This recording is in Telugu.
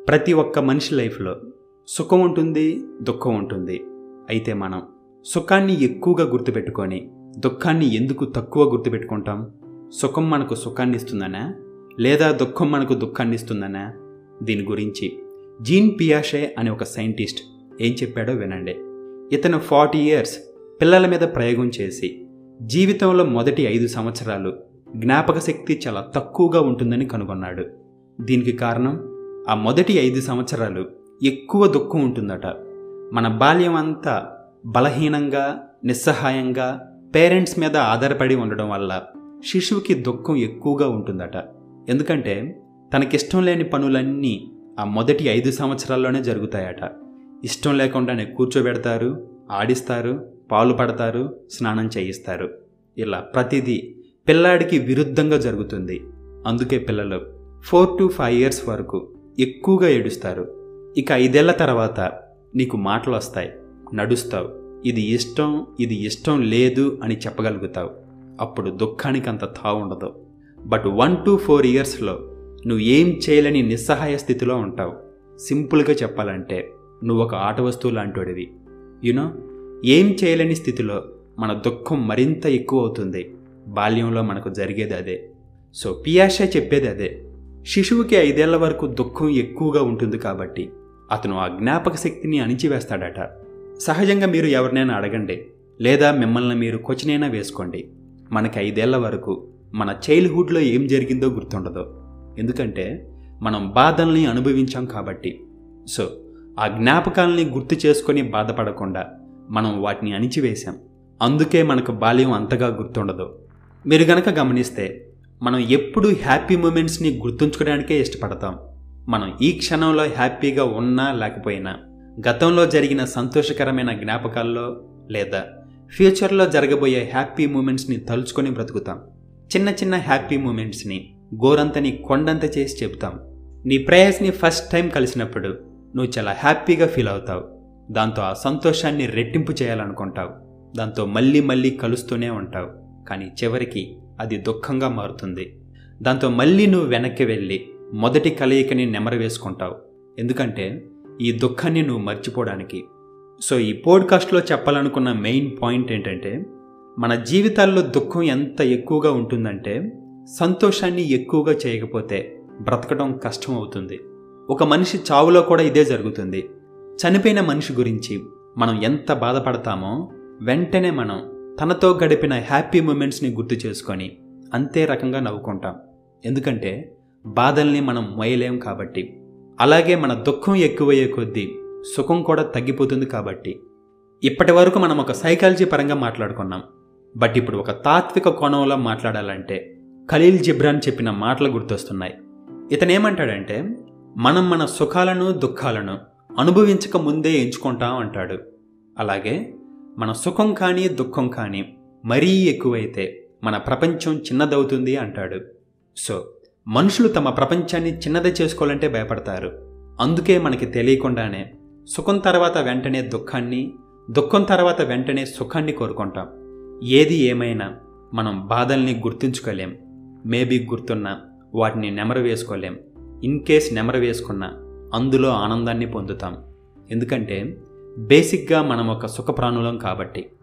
ప్రతి ఒక్క మనిషి లైఫ్లో సుఖం ఉంటుంది దుఃఖం ఉంటుంది అయితే మనం సుఖాన్ని ఎక్కువగా గుర్తుపెట్టుకొని దుఃఖాన్ని ఎందుకు తక్కువ గుర్తుపెట్టుకుంటాం సుఖం మనకు సుఖాన్ని ఇస్తుందనా లేదా దుఃఖం మనకు దుఃఖాన్ని ఇస్తుందనా దీని గురించి జీన్ పియాషే అనే ఒక సైంటిస్ట్ ఏం చెప్పాడో వినండి ఇతను ఫార్టీ ఇయర్స్ పిల్లల మీద ప్రయోగం చేసి జీవితంలో మొదటి ఐదు సంవత్సరాలు జ్ఞాపక శక్తి చాలా తక్కువగా ఉంటుందని కనుగొన్నాడు దీనికి కారణం ఆ మొదటి ఐదు సంవత్సరాలు ఎక్కువ దుఃఖం ఉంటుందట మన బాల్యం అంతా బలహీనంగా నిస్సహాయంగా పేరెంట్స్ మీద ఆధారపడి ఉండడం వల్ల శిశువుకి దుఃఖం ఎక్కువగా ఉంటుందట ఎందుకంటే తనకిష్టం లేని పనులన్నీ ఆ మొదటి ఐదు సంవత్సరాల్లోనే జరుగుతాయట ఇష్టం లేకుండానే కూర్చోబెడతారు ఆడిస్తారు పాలు పడతారు స్నానం చేయిస్తారు ఇలా ప్రతిదీ పిల్లాడికి విరుద్ధంగా జరుగుతుంది అందుకే పిల్లలు ఫోర్ టు ఫైవ్ ఇయర్స్ వరకు ఎక్కువగా ఏడుస్తారు ఇక ఐదేళ్ల తర్వాత నీకు మాటలు వస్తాయి నడుస్తావు ఇది ఇష్టం ఇది ఇష్టం లేదు అని చెప్పగలుగుతావు అప్పుడు దుఃఖానికి అంత తావు ఉండదు బట్ వన్ టు ఫోర్ ఇయర్స్లో నువ్వు ఏం చేయలేని నిస్సహాయ స్థితిలో ఉంటావు సింపుల్గా చెప్పాలంటే నువ్వు ఒక ఆట వస్తువు లాంటివాడివి యునో ఏం చేయలేని స్థితిలో మన దుఃఖం మరింత ఎక్కువ అవుతుంది బాల్యంలో మనకు జరిగేది అదే సో పియాషే చెప్పేది అదే శిశువుకి ఐదేళ్ల వరకు దుఃఖం ఎక్కువగా ఉంటుంది కాబట్టి అతను ఆ జ్ఞాపక శక్తిని అణిచివేస్తాడట సహజంగా మీరు ఎవరినైనా అడగండి లేదా మిమ్మల్ని మీరు కొచ్చినైనా వేసుకోండి మనకి ఐదేళ్ల వరకు మన చైల్డ్హుడ్లో ఏం జరిగిందో గుర్తుండదు ఎందుకంటే మనం బాధల్ని అనుభవించాం కాబట్టి సో ఆ జ్ఞాపకాలని గుర్తు చేసుకొని బాధపడకుండా మనం వాటిని అణిచివేశాం అందుకే మనకు బాల్యం అంతగా గుర్తుండదు మీరు గనక గమనిస్తే మనం ఎప్పుడు హ్యాపీ మూమెంట్స్ని గుర్తుంచుకోవడానికే ఇష్టపడతాం మనం ఈ క్షణంలో హ్యాపీగా ఉన్నా లేకపోయినా గతంలో జరిగిన సంతోషకరమైన జ్ఞాపకాల్లో లేదా ఫ్యూచర్లో జరగబోయే హ్యాపీ మూమెంట్స్ని తలుచుకొని బ్రతుకుతాం చిన్న చిన్న హ్యాపీ మూమెంట్స్ని గోరంతని కొండంత చేసి చెబుతాం నీ ప్రేయస్ని ఫస్ట్ టైం కలిసినప్పుడు నువ్వు చాలా హ్యాపీగా ఫీల్ అవుతావు దాంతో ఆ సంతోషాన్ని రెట్టింపు చేయాలనుకుంటావు దాంతో మళ్ళీ మళ్ళీ కలుస్తూనే ఉంటావు కానీ చివరికి అది దుఃఖంగా మారుతుంది దాంతో మళ్ళీ నువ్వు వెనక్కి వెళ్ళి మొదటి కలయికని నెమరు వేసుకుంటావు ఎందుకంటే ఈ దుఃఖాన్ని నువ్వు మర్చిపోవడానికి సో ఈ పోడ్కాస్ట్లో చెప్పాలనుకున్న మెయిన్ పాయింట్ ఏంటంటే మన జీవితాల్లో దుఃఖం ఎంత ఎక్కువగా ఉంటుందంటే సంతోషాన్ని ఎక్కువగా చేయకపోతే బ్రతకడం కష్టం అవుతుంది ఒక మనిషి చావులో కూడా ఇదే జరుగుతుంది చనిపోయిన మనిషి గురించి మనం ఎంత బాధపడతామో వెంటనే మనం తనతో గడిపిన హ్యాపీ మూమెంట్స్ని గుర్తు చేసుకొని అంతే రకంగా నవ్వుకుంటాం ఎందుకంటే బాధల్ని మనం మొయ్యలేం కాబట్టి అలాగే మన దుఃఖం ఎక్కువయ్యే కొద్దీ సుఖం కూడా తగ్గిపోతుంది కాబట్టి ఇప్పటి వరకు మనం ఒక సైకాలజీ పరంగా మాట్లాడుకున్నాం బట్ ఇప్పుడు ఒక తాత్విక కోణంలో మాట్లాడాలంటే ఖలీల్ జిబ్రాన్ చెప్పిన మాటలు గుర్తొస్తున్నాయి ఇతనేమంటాడంటే మనం మన సుఖాలను దుఃఖాలను అనుభవించక ముందే ఎంచుకుంటాం అంటాడు అలాగే మన సుఖం కానీ దుఃఖం కానీ మరీ ఎక్కువైతే మన ప్రపంచం చిన్నదవుతుంది అంటాడు సో మనుషులు తమ ప్రపంచాన్ని చిన్నది చేసుకోవాలంటే భయపడతారు అందుకే మనకి తెలియకుండానే సుఖం తర్వాత వెంటనే దుఃఖాన్ని దుఃఖం తర్వాత వెంటనే సుఖాన్ని కోరుకుంటాం ఏది ఏమైనా మనం బాధల్ని గుర్తుంచుకోలేం మేబీ గుర్తున్నా వాటిని నెమరు వేసుకోలేం ఇన్ కేస్ నెమరు వేసుకున్నా అందులో ఆనందాన్ని పొందుతాం ఎందుకంటే బేసిక్గా మనం ఒక సుఖప్రాణులం కాబట్టి